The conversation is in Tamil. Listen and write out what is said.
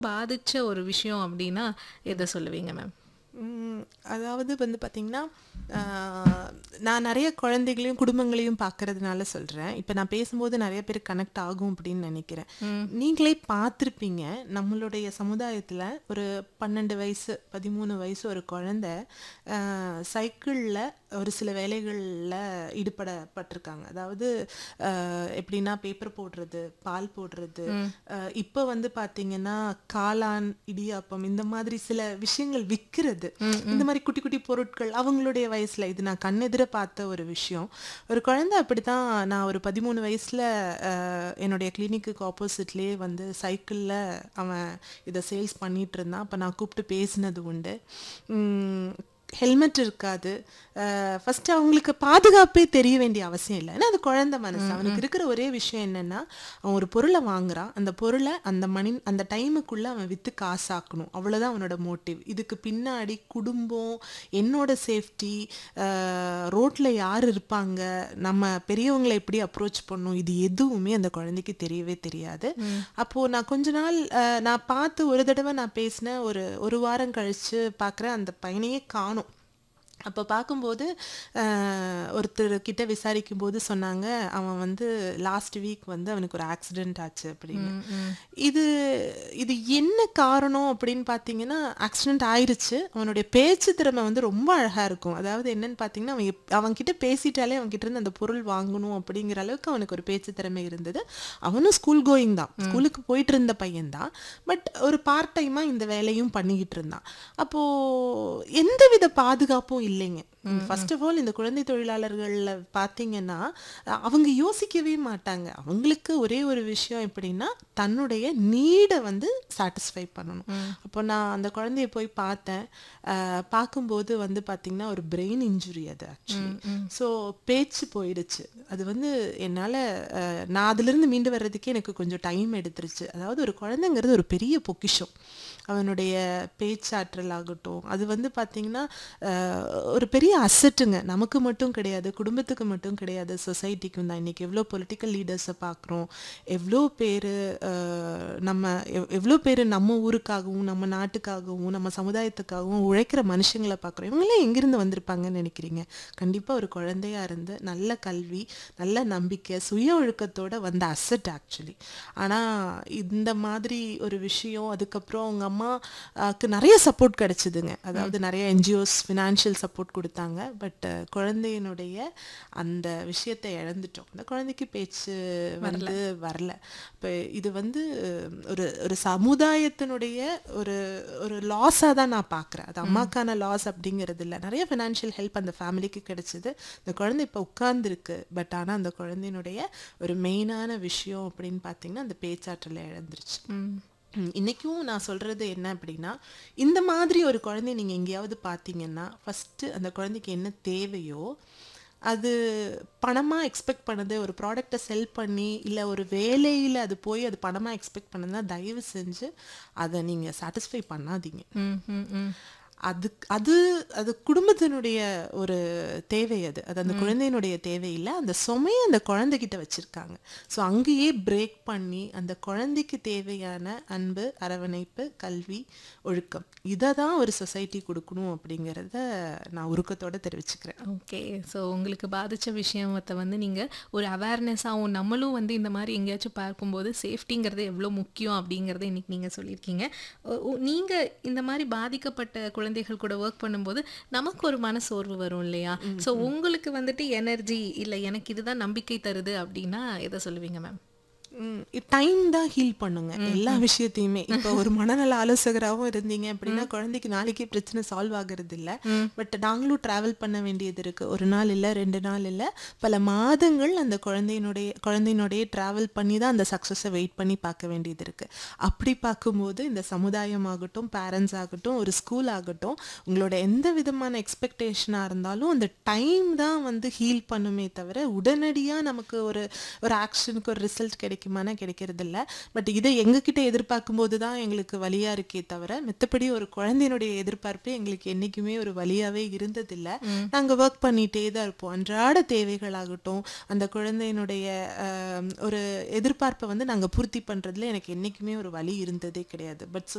பாதிச்ச ஒரு விஷயம் அப்படின்னா எதை சொல்லுவீங்க மேம் ம், அதாவது வந்து பார்த்தீங்கன்னா நான் நிறைய குழந்தைகளையும் குடும்பங்களையும் பார்க்கறதுனால சொல்கிறேன் இப்போ நான் பேசும்போது நிறைய பேர் கனெக்ட் ஆகும் அப்படின்னு நினைக்கிறேன் நீங்களே பார்த்துருப்பீங்க நம்மளுடைய சமுதாயத்தில் ஒரு பன்னெண்டு வயசு பதிமூணு வயசு ஒரு குழந்தை சைக்கிளில் ஒரு சில வேலைகளில் ஈடுபடப்பட்டிருக்காங்க அதாவது அஹ், எப்படின்னா பேப்பர் போடுறது பால் போடுறது அஹ், இப்போ வந்து பார்த்தீங்கன்னா காளான் இடியாப்பம் இந்த மாதிரி சில விஷயங்கள் விற்கிறது இந்த மாதிரி குட்டி குட்டி பொருட்கள் அவங்களுடைய வயசுல இது நான் கண்ணெதிர பார்த்த ஒரு விஷயம் ஒரு குழந்தை அப்படித்தான் நான் ஒரு பதிமூணு வயசுல அஹ், என்னுடைய கிளினிக்கு ஆப்போசிட்லேயே வந்து சைக்கிளில் அவன் இதை சேல்ஸ் பண்ணிட்டு இருந்தான் அப்போ நான் கூப்பிட்டு பேசினது உண்டு ஹெல்மெட் இருக்காது ஃபஸ்ட்டு அவங்களுக்கு பாதுகாப்பே தெரிய வேண்டிய அவசியம் இல்லை ஏன்னா அது குழந்தை மனசு அவனுக்கு இருக்கிற ஒரே விஷயம் என்னன்னா அவன் ஒரு பொருளை வாங்குறான் அந்த பொருளை அந்த மணி அந்த டைமுக்குள்ளே அவன் விற்று காசாக்கணும் அவ்வளோதான் அவனோட மோட்டிவ் இதுக்கு பின்னாடி குடும்பம் என்னோட சேஃப்டி ரோட்டில் யார் இருப்பாங்க நம்ம பெரியவங்களை எப்படி அப்ரோச் பண்ணணும் இது எதுவுமே அந்த குழந்தைக்கு தெரியவே தெரியாது அப்போது நான் கொஞ்ச நாள் அஹ், நான் பார்த்து ஒரு தடவை நான் பேசினேன் ஒரு ஒரு வாரம் கழித்து பார்க்குறேன் அந்த பையனையே காணும் அப்போ பார்க்கும்போது அஹ், ஒருத்தர் கிட்ட விசாரிக்கும் போது சொன்னாங்க அவன் வந்து லாஸ்ட் வீக் வந்து அவனுக்கு ஒரு ஆக்சிடென்ட் ஆச்சு அப்படின்னு இது இது என்ன காரணம் அப்படின்னு பார்த்தீங்கன்னா ஆக்சிடென்ட் ஆயிருச்சு அவனுடைய பேச்சு திறமை வந்து ரொம்ப அழகாக இருக்கும் அதாவது என்னன்னு பார்த்தீங்கன்னா அவன் எப்- அவன்கிட்ட பேசிட்டாலே அவன்கிட்ட இருந்து அந்த பொருள் வாங்கணும் அப்படிங்கிற அளவுக்கு அவனுக்கு ஒரு பேச்சு திறமை இருந்தது அவனும் ஸ்கூல் கோயிங் தான் ஸ்கூலுக்கு போயிட்டு இருந்த பையன்தான் பட் ஒரு பார்ட் டைமாக இந்த வேலையும் பண்ணிக்கிட்டு இருந்தான் அப்போது எந்தவித பாதுகாப்பும் இல்லைங்க ஃபர்ஸ்ட் ஆஃப் ஆல் இந்த குழந்தை தொழிலாளர்களில் பார்த்தீங்கன்னா அஹ், அவங்க யோசிக்கவே மாட்டாங்க அவங்களுக்கு ஒரே ஒரு விஷயம் எப்படின்னா தன்னுடைய நீடை வந்து சாட்டிஸ்ஃபை பண்ணணும் அப்போ நான் அந்த குழந்தைய போய் பார்த்தேன் அஹ், பார்க்கும்போது வந்து பார்த்தீங்கன்னா ஒரு பிரெயின் இன்ஜுரி அது ஆக்சுவலி ஸோ பேச்சு போயிடுச்சு அது வந்து என்னால் நான் அதுலேருந்து மீண்டு வர்றதுக்கே எனக்கு கொஞ்சம் டைம் எடுத்துருச்சு அதாவது ஒரு குழந்தைங்கிறது ஒரு பெரிய பொக்கிஷம் அவனுடைய பேச்சாற்றல் ஆகட்டும் அது வந்து பார்த்திங்கன்னா அஹ், ஒரு பெரிய அசட்டுங்க நமக்கு மட்டும் கிடையாது குடும்பத்துக்கு மட்டும் கிடையாது சொசைட்டிக்கும் தான் இன்றைக்கி எவ்வளோ பொலிட்டிக்கல் லீடர்ஸை பார்க்குறோம் எவ்வளோ பேர் நம்ம எவ் எவ்வளோ பேர் நம்ம ஊருக்காகவும் நம்ம நாட்டுக்காகவும் நம்ம சமுதாயத்துக்காகவும் உழைக்கிற மனுஷங்களை பார்க்குறோம் இவங்களாம் எங்கேருந்து வந்திருப்பாங்கன்னு நினைக்கிறீங்க கண்டிப்பாக ஒரு குழந்தையா இருந்து நல்ல கல்வி நல்ல நம்பிக்கை சுய ஒழுக்கத்தோட வந்த அசட் ஆக்சுவலி ஆனால் இந்த மாதிரி ஒரு விஷயம் அதுக்கப்புறம் அவங்க அம்மாக்கு நிறைய சப்போர்ட் கிடைச்சிதுங்க அதாவது நிறைய என்ஜிஓஸ் ஃபினான்ஷியல் சப்போர்ட் கொடுத்தாங்க பட் குழந்தையினுடைய அந்த விஷயத்தை இழந்துட்டோம் அந்த குழந்தைக்கு பேச்சு வந்து வரல இப்போ இது வந்து ஒரு ஒரு சமுதாயத்தினுடைய ஒரு ஒரு லாஸாக தான் நான் பார்க்குறேன் அது அம்மாக்கான லாஸ் அப்படிங்கிறது இல்லை நிறைய ஃபினான்ஷியல் ஹெல்ப் அந்த ஃபேமிலிக்கு கிடைச்சிது இந்த குழந்தை இப்போ உட்கார்ந்துருக்கு பட் ஆனால் அந்த குழந்தையினுடைய ஒரு மெயினான விஷயம் அப்படின்னு பார்த்தீங்கன்னா அந்த பேச்சாற்றலை இழந்துருச்சு ம், இன்னைக்கும் நான் சொல்றது என்ன அப்படின்னா இந்த மாதிரி ஒரு குழந்தை நீங்க எங்கேயாவது பார்த்தீங்கன்னா ஃபர்ஸ்ட் அந்த குழந்தைக்கு என்ன தேவையோ அது பணமாக எக்ஸ்பெக்ட் பண்ணது ஒரு ப்ராடக்டை செல் பண்ணி இல்லை ஒரு வேலையில் அது போய் அது பணமாக எக்ஸ்பெக்ட் பண்ணதுன்னா தயவு செஞ்சு அதை நீங்கள் சாட்டிஸ்ஃபை பண்ணாதீங்க ம் ம் ம் அது அது அது குடும்பத்தினுடைய ஒரு தேவை அது அது அந்த குழந்தையினுடைய தேவை இல்லை அந்த சுமையை அந்த குழந்தைகிட்ட வச்சிருக்காங்க ஸோ அங்கேயே பிரேக் பண்ணி அந்த குழந்தைக்கு தேவையான அன்பு அரவணைப்பு கல்வி ஒழுக்கம் இதை தான் ஒரு சொசைட்டி கொடுக்கணும் அப்படிங்கிறத நான் உருக்கத்தோட தெரிவிச்சுக்கிறேன் ஓகே ஸோ உங்களுக்கு பாதித்த விஷயத்தை வந்து நீங்கள் ஒரு அவேர்னஸாகவும் நம்மளும் வந்து இந்த மாதிரி எங்கேயாச்சும் பார்க்கும்போது சேஃப்டிங்கிறது எவ்வளோ முக்கியம் அப்படிங்கிறத இன்னைக்கு நீங்கள் சொல்லியிருக்கீங்க நீங்கள் இந்த மாதிரி பாதிக்கப்பட்ட குழந்தைகள் கூட ஒர்க் பண்ணும்போது நமக்கு ஒரு மனசோர்வு வரும் இல்லையா ஸோ உங்களுக்கு வந்துட்டு எனர்ஜி இல்லை எனக்கு இதுதான் நம்பிக்கை தருது அப்படின்னா எதை சொல்லுவீங்க மேம் டைம் தான் ஹீல் பண்ணுங்க எல்லா விஷயத்தையுமே இப்போ ஒரு மனநல ஆலோசகராகவும் இருந்தீங்க அப்படின்னா குழந்தைக்கு நாளைக்கே பிரச்சனை சால்வ் ஆகுறது இல்ல பட் நாங்களும் டிராவல் பண்ண வேண்டியது இருக்கு ஒரு நாள் இல்ல ரெண்டு நாள் இல்ல பல மாதங்கள் அந்த குழந்தையினுடைய குழந்தையினுடைய டிராவல் பண்ணி தான் அந்த சக்ஸஸை வெயிட் பண்ணி பார்க்க வேண்டியது இருக்கு அப்படி பார்க்கும்போது இந்த சமுதாயம் ஆகட்டும் பேரண்ட்ஸ் ஆகட்டும் ஒரு ஸ்கூல் ஆகட்டும் உங்களோட எந்த விதமான எக்ஸ்பெக்டேஷனாக இருந்தாலும் அந்த டைம் தான் வந்து ஹீல் பண்ணுமே தவிர உடனடியாக நமக்கு ஒரு ஒரு ஆக்ஷனுக்கு ஒரு ரிசல்ட் கிடைக்கும் கிடைக்குமானா கிடைக்கிறது இல்ல பட் இதை எங்ககிட்ட எதிர்பார்க்கும் போது தான் எங்களுக்கு வலியா இருக்கே தவிர மித்தபடி ஒரு குழந்தையினுடைய எதிர்பார்ப்பு எங்களுக்கு என்னைக்குமே ஒரு வலியாவே இருந்ததில்ல நாங்க ஒர்க் பண்ணிட்டே தான் இருப்போம் அன்றாட தேவைகளாகட்டும் அந்த குழந்தையினுடைய ஆம், ஒரு எதிர்பார்ப்பை வந்து நாங்க பூர்த்தி பண்றதுல எனக்கு என்னைக்குமே ஒரு வலி இருந்ததே கிடையாது பட்